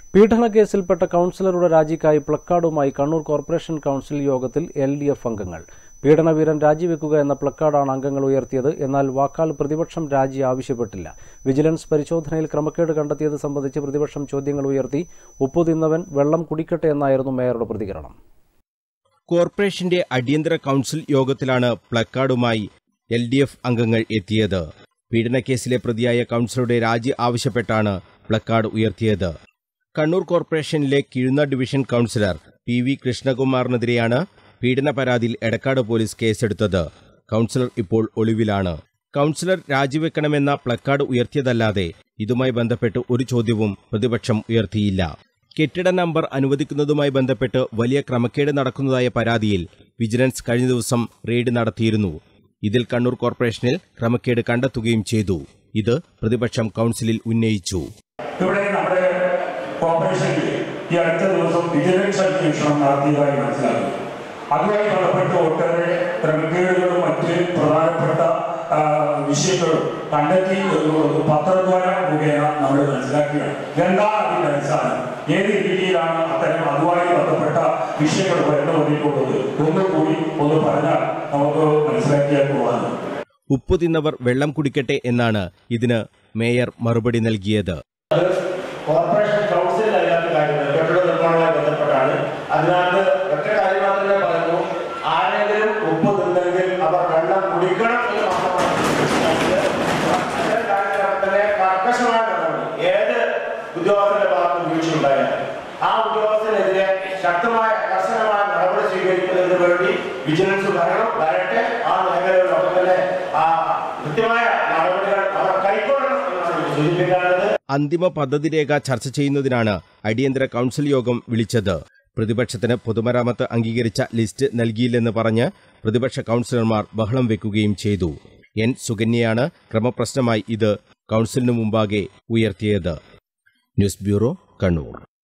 പീഡനക്കേസിൽപ്പെട്ട കൗൺസിലറുടെ രാജിക്കായി പ്ലക്കാർഡുമായി കണ്ണൂർ കോർപ്പറേഷൻ കൗൺസിൽ യോഗത്തിൽ എൽ ഡി എഫ് അംഗങ്ങൾ പീഡനവീരൻ രാജിവെക്കുക എന്ന പ്ലക്കാർഡാണ് അംഗങ്ങൾ ഉയർത്തിയത് എന്നാൽ വാക്കാൽ പ്രതിപക്ഷം രാജി ആവശ്യപ്പെട്ടില്ല വിജിലൻസ് പരിശോധനയിൽ ക്രമക്കേട് കണ്ടെത്തിയത് സംബന്ധിച്ച് പ്രതിപക്ഷം ചോദ്യങ്ങൾ ഉയർത്തി ഉപ്പു തിന്നവൻ വെള്ളം കുടിക്കട്ടെ എന്നായിരുന്നു മേയറുടെ പ്രതികരണം കോർപ്പറേഷന്റെ അടിയന്തര കൗൺസിൽ യോഗത്തിലാണ് പ്ലക്കാർഡുമായി എൽ ഡി എഫ് അംഗങ്ങൾ എത്തിയത് പീഡനക്കേസിലെ പ്രതിയായ കൗൺസിലറുടെ രാജി ആവശ്യപ്പെട്ടാണ് പ്ലക്കാർഡ് ഉയർത്തിയത് കണ്ണൂർ കോർപ്പറേഷനിലെ Kizhunna division councillor P V കൃഷ്ണകുമാറിനെതിരെയാണ് പീഡന പരാതിയിൽ എടക്കാട് പോലീസ് കേസെടുത്തത് കൗൺസിലർ ഇപ്പോൾ ഒളിവിലാണ് കൗൺസിലർ രാജിവെക്കണമെന്ന പ്ലക്കാർഡ് ഉയർത്തിയതല്ലാതെ ഇതുമായി ബന്ധപ്പെട്ട് ഒരു ചോദ്യവും പ്രതിപക്ഷം ഉയർത്തിയില്ല കെട്ടിട നമ്പർ അനുവദിക്കുന്നതുമായി ബന്ധപ്പെട്ട് വലിയ ക്രമക്കേട് നടക്കുന്നതായ പരാതിയിൽ വിജിലൻസ് കഴിഞ്ഞ ദിവസം റെയ്ഡ് നടത്തിയിരുന്നു ഇതിൽ കണ്ണൂർ കോർപ്പറേഷനിൽ ക്രമക്കേട് കണ്ടെത്തുകയും ചെയ്തു ഇത് പ്രതിപക്ഷം കൗൺസിലിൽ ഉന്നയിച്ചു ഇവിടെ നമ്മുടെ കോർപ്പറേഷനിൽ ഈ അടുത്ത ദിവസം വിജിലൻസ് അന്വേഷണം നടത്തിയതായി മനസ്സിലാക്കി അതുമായി ബന്ധപ്പെട്ട് ഒട്ടേറെ ക്രമക്കേടുകളും മറ്റ് പ്രധാനപ്പെട്ട ആ, വിഷയങ്ങളും കണ്ടെത്തി എന്നുള്ളത് പത്രദ്വാര മുഖേന നമ്മൾ മനസ്സിലാക്കുകയാണ് എന്താണ് അതിന്റെ അടിസ്ഥാനം ഏത് രീതിയിലാണ് അത്തരം അതുമായി ബന്ധപ്പെട്ട വിഷയങ്ങൾ വരുന്നു വന്നിട്ടുള്ളത് ഒന്നുകൂടി ഒന്ന് പറഞ്ഞാൽ നമുക്ക് മനസ്സിലാക്കിയാൽ പോകാനും ഉപ്പു തിന്നവർ വെള്ളം കുടിക്കട്ടെ എന്നാണ് ഇതിന് മേയർ മറുപടി നൽകിയത് കോർപ്പറേഷൻ കൗൺസിലിൽ അതിനകത്ത് കാര്യങ്ങൾ കെട്ടിട നിർമ്മാണവുമായി ബന്ധപ്പെട്ടാണ് അതിനകത്ത് ഒറ്റ കാര്യം മാത്രമേ പറയുന്നു ആരെങ്കിലും ഉപ്പ് തിന്നെങ്കിൽ അവർ വെള്ളം കുടിക്കണം എന്ന് മാത്രമാണ് അത്തരം കാര്യത്തിലൊക്കെ തന്നെ കർക്കശമായ നടപടി ഏത് ഉദ്യോഗസ്ഥന്റെ ഭാഗത്ത് വീഴ്ചയുണ്ടായാലും ആ ഉദ്യോഗസ്ഥനെതിരെ ശക്തമായ കർശനമായ നടപടി സ്വീകരിക്കുന്നതിന് വേണ്ടി വിജിലൻസ് വരണം വരട്ടെ ആ മേഖലകളിലൊക്കെ തന്നെ ആ കൃത്യമായ നടപടികൾ അവർ കൈക്കൊള്ളണം എന്നാണ് എനിക്ക് സൂചിപ്പിക്കാനുള്ളത് അന്തിമ പദ്ധതി രേഖ ചർച്ച ചെയ്യുന്നതിനാണ് അടിയന്തര കൗൺസിൽ യോഗം വിളിച്ചത് പ്രതിപക്ഷത്തിന് പൊതുമരാമത്ത് അംഗീകരിച്ച ലിസ്റ്റ് നൽകിയില്ലെന്ന് പറഞ്ഞ് പ്രതിപക്ഷ കൗൺസിലർമാർ ബഹളം വെക്കുകയും ചെയ്തു എൻ സുകന്യയാണ് ക്രമപ്രശ്നമായി ഇത് കൗൺസിലിനു മുമ്പാകെ ഉയർത്തിയത് ന്യൂസ് ബ്യൂറോ കണ്ണൂർ